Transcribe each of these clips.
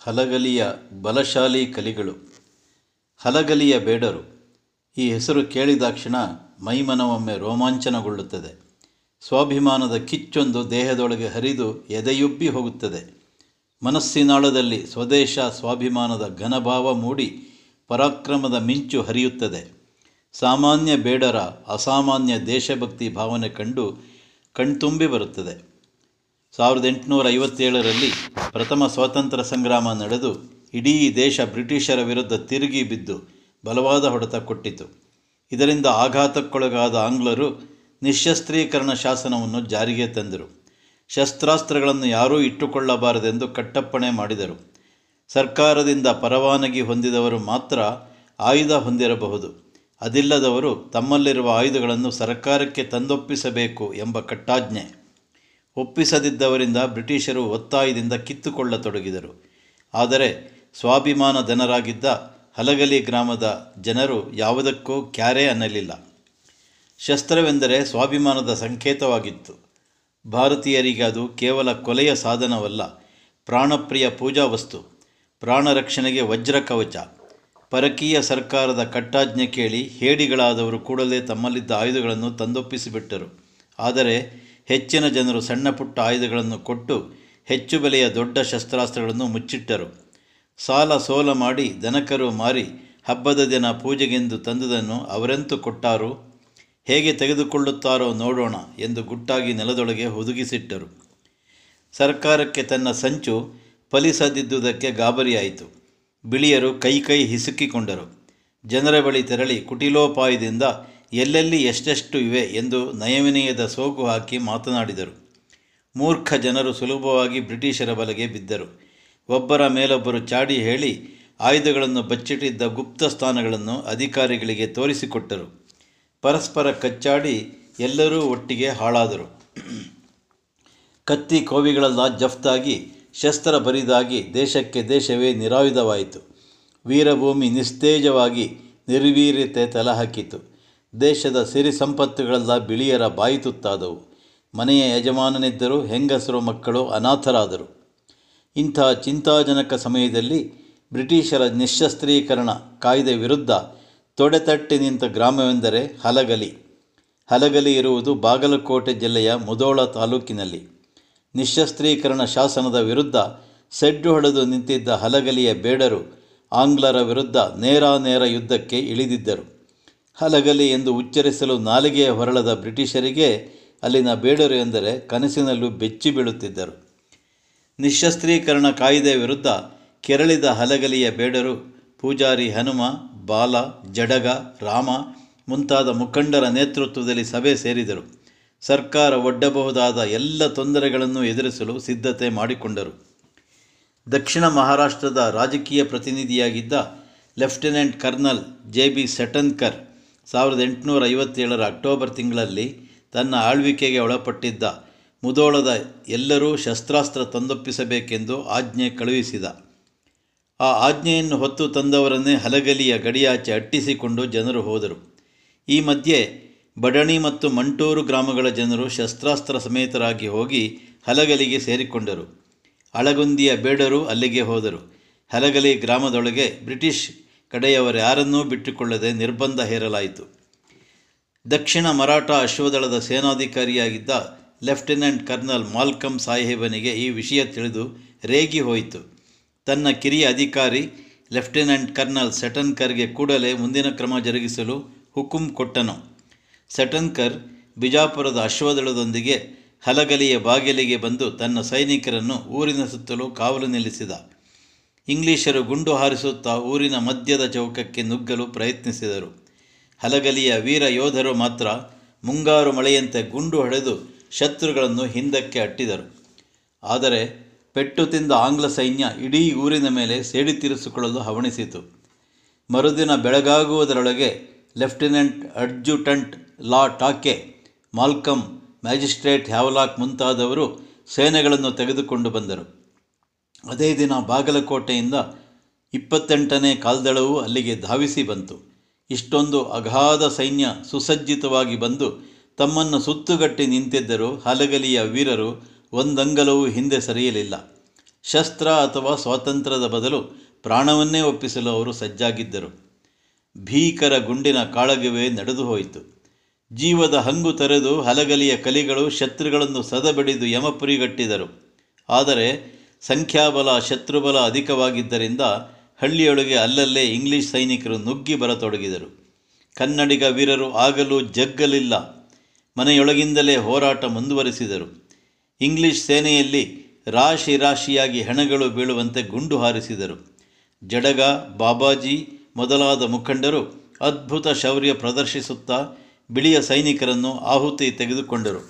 ಹಲಗಲಿಯ ಬಲಶಾಲಿ ಕಲಿಗಳು ಹಲಗಲಿಯ ಬೇಡರು ಈ ಹೆಸರು ಕೇಳಿದಾಕ್ಷಣ ಮೈಮನವೊಮ್ಮೆ ರೋಮಾಂಚನಗೊಳ್ಳುತ್ತದೆ ಸ್ವಾಭಿಮಾನದ ಕಿಚ್ಚೊಂದು ದೇಹದೊಳಗೆ ಹರಿದು ಎದೆಯುಬ್ಬಿ ಹೋಗುತ್ತದೆ ಮನಸ್ಸಿನಾಳದಲ್ಲಿ ಸ್ವದೇಶ ಸ್ವಾಭಿಮಾನದ ಘನಭಾವ ಮೂಡಿ ಪರಾಕ್ರಮದ ಮಿಂಚು ಹರಿಯುತ್ತದೆ ಸಾಮಾನ್ಯ ಬೇಡರ ಅಸಾಮಾನ್ಯ ದೇಶಭಕ್ತಿ ಭಾವನೆ ಕಂಡು ಕಣ್ತುಂಬಿ ಬರುತ್ತದೆ ಸಾವಿರದ ಎಂಟುನೂರ ಐವತ್ತೇಳರಲ್ಲಿ ಪ್ರಥಮ ಸ್ವಾತಂತ್ರ್ಯ ಸಂಗ್ರಾಮ ನಡೆದು ಇಡೀ ದೇಶ ಬ್ರಿಟಿಷರ ವಿರುದ್ಧ ತಿರುಗಿ ಬಿದ್ದು ಬಲವಾದ ಹೊಡೆತ ಕೊಟ್ಟಿತು ಇದರಿಂದ ಆಘಾತಕ್ಕೊಳಗಾದ ಆಂಗ್ಲರು ನಿಶಸ್ತ್ರೀಕರಣ ಶಾಸನವನ್ನು ಜಾರಿಗೆ ತಂದರು ಶಸ್ತ್ರಾಸ್ತ್ರಗಳನ್ನು ಯಾರೂ ಇಟ್ಟುಕೊಳ್ಳಬಾರದೆಂದು ಕಟ್ಟಪ್ಪಣೆ ಮಾಡಿದರು ಸರ್ಕಾರದಿಂದ ಪರವಾನಗಿ ಹೊಂದಿದವರು ಮಾತ್ರ ಆಯುಧ ಹೊಂದಿರಬಹುದು ಅದಿಲ್ಲದವರು ತಮ್ಮಲ್ಲಿರುವ ಆಯುಧಗಳನ್ನು ಸರ್ಕಾರಕ್ಕೆ ತಂದೊಪ್ಪಿಸಬೇಕು ಎಂಬ ಕಟ್ಟಾಜ್ಞೆ ಒಪ್ಪಿಸದಿದ್ದವರಿಂದ ಬ್ರಿಟಿಷರು ಒತ್ತಾಯದಿಂದ ಕಿತ್ತುಕೊಳ್ಳತೊಡಗಿದರು ಆದರೆ ಸ್ವಾಭಿಮಾನ ಧನರಾಗಿದ್ದ ಹಲಗಲಿ ಗ್ರಾಮದ ಜನರು ಯಾವುದಕ್ಕೂ ಕ್ಯಾರೆ ಅನ್ನಲಿಲ್ಲ ಶಸ್ತ್ರವೆಂದರೆ ಸ್ವಾಭಿಮಾನದ ಸಂಕೇತವಾಗಿತ್ತು ಭಾರತೀಯರಿಗೆ ಅದು ಕೇವಲ ಕೊಲೆಯ ಸಾಧನವಲ್ಲ ಪ್ರಾಣಪ್ರಿಯ ಪೂಜಾ ವಸ್ತು ಪ್ರಾಣ ರಕ್ಷಣೆಗೆ ವಜ್ರ ಕವಚ ಪರಕೀಯ ಸರ್ಕಾರದ ಕಟ್ಟಾಜ್ಞೆ ಕೇಳಿ ಹೇಡಿಗಳಾದವರು ಕೂಡಲೇ ತಮ್ಮಲ್ಲಿದ್ದ ಆಯುಧಗಳನ್ನು ತಂದೊಪ್ಪಿಸಿಬಿಟ್ಟರು ಆದರೆ ಹೆಚ್ಚಿನ ಜನರು ಸಣ್ಣ ಪುಟ್ಟ ಆಯುಧಗಳನ್ನು ಕೊಟ್ಟು ಹೆಚ್ಚು ಬೆಲೆಯ ದೊಡ್ಡ ಶಸ್ತ್ರಾಸ್ತ್ರಗಳನ್ನು ಮುಚ್ಚಿಟ್ಟರು ಸಾಲ ಸೋಲ ಮಾಡಿ ದನಕರು ಮಾರಿ ಹಬ್ಬದ ದಿನ ಪೂಜೆಗೆಂದು ತಂದುದನ್ನು ಅವರೆಂತೂ ಕೊಟ್ಟಾರು ಹೇಗೆ ತೆಗೆದುಕೊಳ್ಳುತ್ತಾರೋ ನೋಡೋಣ ಎಂದು ಗುಟ್ಟಾಗಿ ನೆಲದೊಳಗೆ ಹುದುಗಿಸಿಟ್ಟರು ಸರ್ಕಾರಕ್ಕೆ ತನ್ನ ಸಂಚು ಫಲಿಸದಿದ್ದುದಕ್ಕೆ ಗಾಬರಿಯಾಯಿತು ಬಿಳಿಯರು ಕೈ ಕೈ ಹಿಸುಕಿಕೊಂಡರು ಜನರ ಬಳಿ ತೆರಳಿ ಕುಟಿಲೋಪಾಯದಿಂದ ಎಲ್ಲೆಲ್ಲಿ ಎಷ್ಟೆಷ್ಟು ಇವೆ ಎಂದು ನಯವಿನಯದ ಸೋಗು ಹಾಕಿ ಮಾತನಾಡಿದರು ಮೂರ್ಖ ಜನರು ಸುಲಭವಾಗಿ ಬ್ರಿಟಿಷರ ಬಲೆಗೆ ಬಿದ್ದರು ಒಬ್ಬರ ಮೇಲೊಬ್ಬರು ಚಾಡಿ ಹೇಳಿ ಆಯುಧಗಳನ್ನು ಬಚ್ಚಿಟ್ಟಿದ್ದ ಗುಪ್ತ ಸ್ಥಾನಗಳನ್ನು ಅಧಿಕಾರಿಗಳಿಗೆ ತೋರಿಸಿಕೊಟ್ಟರು ಪರಸ್ಪರ ಕಚ್ಚಾಡಿ ಎಲ್ಲರೂ ಒಟ್ಟಿಗೆ ಹಾಳಾದರು ಕತ್ತಿ ಕೋವಿಗಳೆಲ್ಲ ಜಫ್ತಾಗಿ ಶಸ್ತ್ರ ಬರಿದಾಗಿ ದೇಶಕ್ಕೆ ದೇಶವೇ ನಿರಾಯುಧವಾಯಿತು ವೀರಭೂಮಿ ನಿಸ್ತೇಜವಾಗಿ ನಿರ್ವೀರ್ಯತೆ ತಲೆಹಾಕಿತು ದೇಶದ ಸಿರಿ ಸಂಪತ್ತುಗಳೆಲ್ಲ ಬಿಳಿಯರ ಬಾಯಿ ತುತ್ತಾದವು ಮನೆಯ ಯಜಮಾನನಿದ್ದರೂ ಹೆಂಗಸರು ಮಕ್ಕಳು ಅನಾಥರಾದರು ಇಂಥ ಚಿಂತಾಜನಕ ಸಮಯದಲ್ಲಿ ಬ್ರಿಟಿಷರ ನಿಶಸ್ತ್ರೀಕರಣ ಕಾಯ್ದೆ ವಿರುದ್ಧ ತೊಡೆತಟ್ಟಿ ನಿಂತ ಗ್ರಾಮವೆಂದರೆ ಹಲಗಲಿ ಹಲಗಲಿ ಇರುವುದು ಬಾಗಲಕೋಟೆ ಜಿಲ್ಲೆಯ ಮುದೋಳ ತಾಲೂಕಿನಲ್ಲಿ ನಿಶಸ್ತ್ರೀಕರಣ ಶಾಸನದ ವಿರುದ್ಧ ಸೆಡ್ಡು ಹೊಡೆದು ನಿಂತಿದ್ದ ಹಲಗಲಿಯ ಬೇಡರು ಆಂಗ್ಲರ ವಿರುದ್ಧ ನೇರಾನೇರ ಯುದ್ಧಕ್ಕೆ ಇಳಿದಿದ್ದರು ಹಲಗಲಿ ಎಂದು ಉಚ್ಚರಿಸಲು ನಾಲಿಗೆಯ ಹೊರಳದ ಬ್ರಿಟಿಷರಿಗೆ ಅಲ್ಲಿನ ಬೇಡರು ಎಂದರೆ ಕನಸಿನಲ್ಲೂ ಬೆಚ್ಚಿ ಬೀಳುತ್ತಿದ್ದರು ನಿಶಸ್ತ್ರೀಕರಣ ಕಾಯ್ದೆ ವಿರುದ್ಧ ಕೆರಳಿದ ಹಲಗಲಿಯ ಬೇಡರು ಪೂಜಾರಿ ಹನುಮ ಬಾಲ ಜಡಗ ರಾಮ ಮುಂತಾದ ಮುಖಂಡರ ನೇತೃತ್ವದಲ್ಲಿ ಸಭೆ ಸೇರಿದರು ಸರ್ಕಾರ ಒಡ್ಡಬಹುದಾದ ಎಲ್ಲ ತೊಂದರೆಗಳನ್ನು ಎದುರಿಸಲು ಸಿದ್ಧತೆ ಮಾಡಿಕೊಂಡರು ದಕ್ಷಿಣ ಮಹಾರಾಷ್ಟ್ರದ ರಾಜಕೀಯ ಪ್ರತಿನಿಧಿಯಾಗಿದ್ದ lieutenant colonel J B Seton Karr ಸಾವಿರದ ಎಂಟುನೂರ ಐವತ್ತೇಳರ ಅಕ್ಟೋಬರ್ ತಿಂಗಳಲ್ಲಿ ತನ್ನ ಆಳ್ವಿಕೆಗೆ ಒಳಪಟ್ಟಿದ್ದ ಮುದೋಳದ ಎಲ್ಲರೂ ಶಸ್ತ್ರಾಸ್ತ್ರ ತಂದೊಪ್ಪಿಸಬೇಕೆಂದು ಆಜ್ಞೆ ಕಳುಹಿಸಿದ ಆ ಆಜ್ಞೆಯನ್ನು ಹೊತ್ತು ತಂದವರನ್ನೇ ಹಲಗಲಿಯ ಗಡಿಯಾಚೆ ಅಟ್ಟಿಸಿಕೊಂಡು ಜನರು ಹೋದರು ಈ ಮಧ್ಯೆ ಬಡಣಿ ಮತ್ತು ಮಂಟೂರು ಗ್ರಾಮಗಳ ಜನರು ಶಸ್ತ್ರಾಸ್ತ್ರ ಸಮೇತರಾಗಿ ಹೋಗಿ ಹಲಗಲಿಗೆ ಸೇರಿಕೊಂಡರು ಅಳಗುಂದಿಯ ಬೇಡರು ಅಲ್ಲಿಗೆ ಹೋದರು ಹಲಗಲಿ ಗ್ರಾಮದೊಳಗೆ ಬ್ರಿಟಿಷ್ ಕಡೆಯವರ್ಯಾರನ್ನೂ ಬಿಟ್ಟುಕೊಳ್ಳದೆ ನಿರ್ಬಂಧ ಹೇರಲಾಯಿತು ದಕ್ಷಿಣ ಮರಾಠ ಅಶ್ವದಳದ ಸೇನಾಧಿಕಾರಿಯಾಗಿದ್ದ ಲೆಫ್ಟಿನೆಂಟ್ ಕರ್ನಲ್ ಮಾಲ್ಕಮ್ ಸಾಹೇಬನಿಗೆ ಈ ವಿಷಯ ತಿಳಿದು ರೇಗಿ ಹೋಯಿತು ತನ್ನ ಕಿರಿಯ ಅಧಿಕಾರಿ ಲೆಫ್ಟಿನೆಂಟ್ ಕರ್ನಲ್ ಸೆಟನ್ಕರ್ಗೆ ಕೂಡಲೇ ಮುಂದಿನ ಕ್ರಮ ಜರುಗಿಸಲು ಹುಕುಂ ಕೊಟ್ಟನು ಸೆಟನ್ಕರ್ ಬಿಜಾಪುರದ ಅಶ್ವದಳದೊಂದಿಗೆ ಹಲಗಲಿಯ ಬಾಗಿಲಿಗೆ ಬಂದು ತನ್ನ ಸೈನಿಕರನ್ನು ಊರಿನ ಸುತ್ತಲೂ ಕಾವಲು ನಿಲ್ಲಿಸಿದ ಇಂಗ್ಲಿಷರು ಗುಂಡು ಹಾರಿಸುತ್ತಾ ಊರಿನ ಮಧ್ಯದ ಚೌಕಕ್ಕೆ ನುಗ್ಗಲು ಪ್ರಯತ್ನಿಸಿದರು ಹಲಗಲಿಯ ವೀರ ಯೋಧರು ಮಾತ್ರ ಮುಂಗಾರು ಮಳೆಯಂತೆ ಗುಂಡು ಹೊಡೆದು ಶತ್ರುಗಳನ್ನು ಹಿಂದಕ್ಕೆ ಅಟ್ಟಿದರು ಆದರೆ ಪೆಟ್ಟು ತಿಂದ ಆಂಗ್ಲ ಸೈನ್ಯ ಇಡೀ ಊರಿನ ಮೇಲೆ ಸೇಡಿ ತೀರಿಸಿಕೊಳ್ಳಲು ಹವಣಿಸಿತು ಮರುದಿನ ಬೆಳಗಾಗುವುದರೊಳಗೆ lieutenant adjutant La Touche Malcolm magistrate Havelock ಮುಂತಾದವರು ಸೇನೆಗಳನ್ನು ತೆಗೆದುಕೊಂಡು ಬಂದರು ಅದೇ ದಿನ ಬಾಗಲಕೋಟೆಯಿಂದ ಇಪ್ಪತ್ತೆಂಟನೇ ಕಾಲ್ದಳವು ಅಲ್ಲಿಗೆ ಧಾವಿಸಿ ಬಂತು ಇಷ್ಟೊಂದು ಅಗಾಧ ಸೈನ್ಯ ಸುಸಜ್ಜಿತವಾಗಿ ಬಂದು ತಮ್ಮನ್ನು ಸುತ್ತುಗಟ್ಟಿ ನಿಂತಿದ್ದರೂ ಹಲಗಲಿಯ ವೀರರು ಒಂದಂಗಲವೂ ಹಿಂದೆ ಸರಿಯಲಿಲ್ಲ ಶಸ್ತ್ರ ಅಥವಾ ಸ್ವಾತಂತ್ರ್ಯದ ಬದಲು ಪ್ರಾಣವನ್ನೇ ಒಪ್ಪಿಸಲು ಅವರು ಸಜ್ಜಾಗಿದ್ದರು ಭೀಕರ ಗುಂಡಿನ ಕಾಳಗವೇ ನಡೆದು ಹೋಯಿತು ಜೀವದ ಹಂಗು ತೆರೆದು ಹಲಗಲಿಯ ಕಲಿಗಳು ಶತ್ರುಗಳನ್ನು ಸದಬಡಿದು ಯಮಪುರಿಗಟ್ಟಿದರು ಆದರೆ ಸಂಖ್ಯಾಬಲ ಶತ್ರುಬಲ ಅಧಿಕವಾಗಿದ್ದರಿಂದ ಹಳ್ಳಿಯೊಳಗೆ ಅಲ್ಲಲ್ಲೇ ಇಂಗ್ಲಿಷ್ ಸೈನಿಕರು ನುಗ್ಗಿ ಬರತೊಡಗಿದರು ಕನ್ನಡಿಗ ವೀರರು ಆಗಲೂ ಜಗ್ಗಲಿಲ್ಲ ಮನೆಯೊಳಗಿಂದಲೇ ಹೋರಾಟ ಮುಂದುವರಿಸಿದರು ಇಂಗ್ಲಿಷ್ ಸೇನೆಯಲ್ಲಿ ರಾಶಿ ರಾಶಿಯಾಗಿ ಹೆಣಗಳು ಬೀಳುವಂತೆ ಗುಂಡು ಹಾರಿಸಿದರು ಜಡಗ ಬಾಬಾಜಿ ಮೊದಲಾದ ಮುಖಂಡರು ಅದ್ಭುತ ಶೌರ್ಯ ಪ್ರದರ್ಶಿಸುತ್ತಾ ಬಿಳಿಯ ಸೈನಿಕರನ್ನು ಆಹುತಿ ತೆಗೆದುಕೊಂಡರು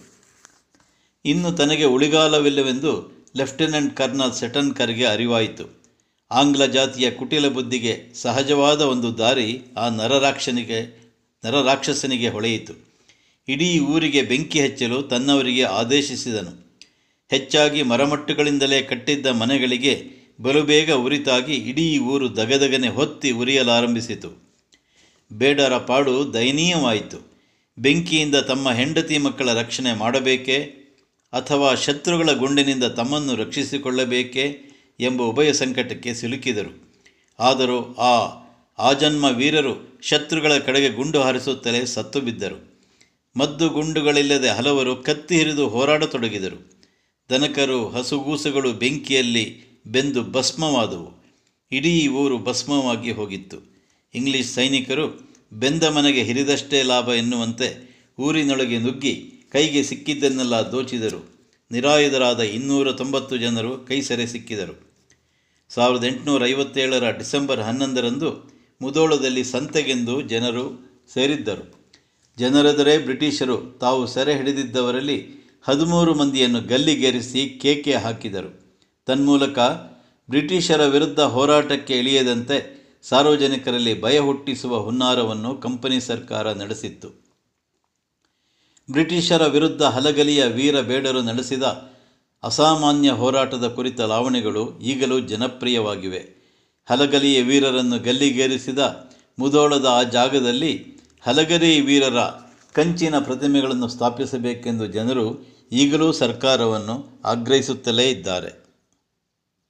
ಇನ್ನು ತನಗೆ ಉಳಿಗಾಲವಿಲ್ಲವೆಂದು ಲೆಫ್ಟಿನೆಂಟ್ ಕರ್ನಲ್ ಸೆಟನ್ಕರ್ಗೆ ಅರಿವಾಯಿತು ಆಂಗ್ಲ ಜಾತಿಯ ಕುಟಿಲ ಬುದ್ಧಿಗೆ ಸಹಜವಾದ ಒಂದು ದಾರಿ ಆ ನರರಾಕ್ಷನಿಗೆ ನರರಾಕ್ಷಸನಿಗೆ ಹೊಳೆಯಿತು ಇಡೀ ಊರಿಗೆ ಬೆಂಕಿ ಹಚ್ಚಲು ತನ್ನವರಿಗೆ ಆದೇಶಿಸಿದನು ಹೆಚ್ಚಾಗಿ ಮರಮಟ್ಟುಗಳಿಂದಲೇ ಕಟ್ಟಿದ್ದ ಮನೆಗಳಿಗೆ ಬಲುಬೇಗ ಉರಿತಾಗಿ ಇಡೀ ಊರು ದಗದಗನೆ ಹೊತ್ತಿ ಉರಿಯಲಾರಂಭಿಸಿತು ಬೇಡರ ಪಾಡು ದಯನೀಯವಾಯಿತು ಬೆಂಕಿಯಿಂದ ತಮ್ಮ ಹೆಂಡತಿ ಮಕ್ಕಳ ರಕ್ಷಣೆ ಮಾಡಬೇಕೇ ಅಥವಾ ಶತ್ರುಗಳ ಗುಂಡಿನಿಂದ ತಮ್ಮನ್ನು ರಕ್ಷಿಸಿಕೊಳ್ಳಬೇಕೇ ಎಂಬ ಉಭಯ ಸಂಕಟಕ್ಕೆ ಸಿಲುಕಿದರು ಆದರೂ ಆ ಆಜನ್ಮ ವೀರರು ಶತ್ರುಗಳ ಕಡೆಗೆ ಗುಂಡು ಹಾರಿಸುತ್ತಲೇ ಸತ್ತು ಬಿದ್ದರು ಮದ್ದು ಗುಂಡುಗಳಿಲ್ಲದೆ ಹಲವರು ಕತ್ತಿ ಹಿರಿದು ಹೋರಾಡತೊಡಗಿದರು ದನಕರು ಹಸುಗೂಸುಗಳು ಬೆಂಕಿಯಲ್ಲಿ ಬೆಂದು ಭಸ್ಮವಾದವು ಇಡೀ ಊರು ಭಸ್ಮವಾಗಿ ಹೋಗಿತ್ತು ಇಂಗ್ಲಿಷ್ ಸೈನಿಕರು ಬೆಂದ ಮನೆಗೆ ಹಿರಿದಷ್ಟೇ ಲಾಭ ಎನ್ನುವಂತೆ ಊರಿನೊಳಗೆ ನುಗ್ಗಿ ಕೈಗೆ ಸಿಕ್ಕಿದ್ದನ್ನೆಲ್ಲ ದೋಚಿದರು ನಿರಾಯುಧರಾದ ಇನ್ನೂರ ತೊಂಬತ್ತು ಜನರು ಕೈ ಸೆರೆ ಸಿಕ್ಕಿದರು ಸಾವಿರದ ಎಂಟುನೂರ ಐವತ್ತೇಳರ ಡಿಸೆಂಬರ್ ಹನ್ನೊಂದರಂದು ಮುದೋಳದಲ್ಲಿ ಸಂತೆಗೆಂದು ಜನರು ಸೇರಿದ್ದರು ಜನರೆದುರೇ ಬ್ರಿಟಿಷರು ತಾವು ಸೆರೆ ಹಿಡಿದಿದ್ದವರಲ್ಲಿ ಹದಿಮೂರು ಮಂದಿಯನ್ನು ಗಲ್ಲಿಗೇರಿಸಿ ಕೇಕೆ ಹಾಕಿದರು ತನ್ಮೂಲಕ ಬ್ರಿಟಿಷರ ವಿರುದ್ಧ ಹೋರಾಟಕ್ಕೆ ಇಳಿಯದಂತೆ ಸಾರ್ವಜನಿಕರಲ್ಲಿ ಭಯ ಹುಟ್ಟಿಸುವ ಹುನ್ನಾರವನ್ನು ಕಂಪನಿ ಸರ್ಕಾರ ನಡೆಸಿತ್ತು ಬ್ರಿಟಿಷರ ವಿರುದ್ಧ ಹಲಗಲಿಯ ವೀರ ಬೇಡರು ನಡೆಸಿದ ಅಸಾಮಾನ್ಯ ಹೋರಾಟದ ಕುರಿತ ಲಾವಣೆಗಳು ಈಗಲೂ ಜನಪ್ರಿಯವಾಗಿವೆ ಹಲಗಲಿಯ ವೀರರನ್ನು ಗಲ್ಲಿಗೇರಿಸಿದ ಮುದೋಳದ ಆ ಜಾಗದಲ್ಲಿ ಹಲಗರಿ ವೀರರ ಕಂಚಿನ ಪ್ರತಿಮೆಗಳನ್ನು ಸ್ಥಾಪಿಸಬೇಕೆಂದು ಜನರು ಈಗಲೂ ಸರ್ಕಾರವನ್ನು ಆಗ್ರಹಿಸುತ್ತಲೇ ಇದ್ದಾರೆ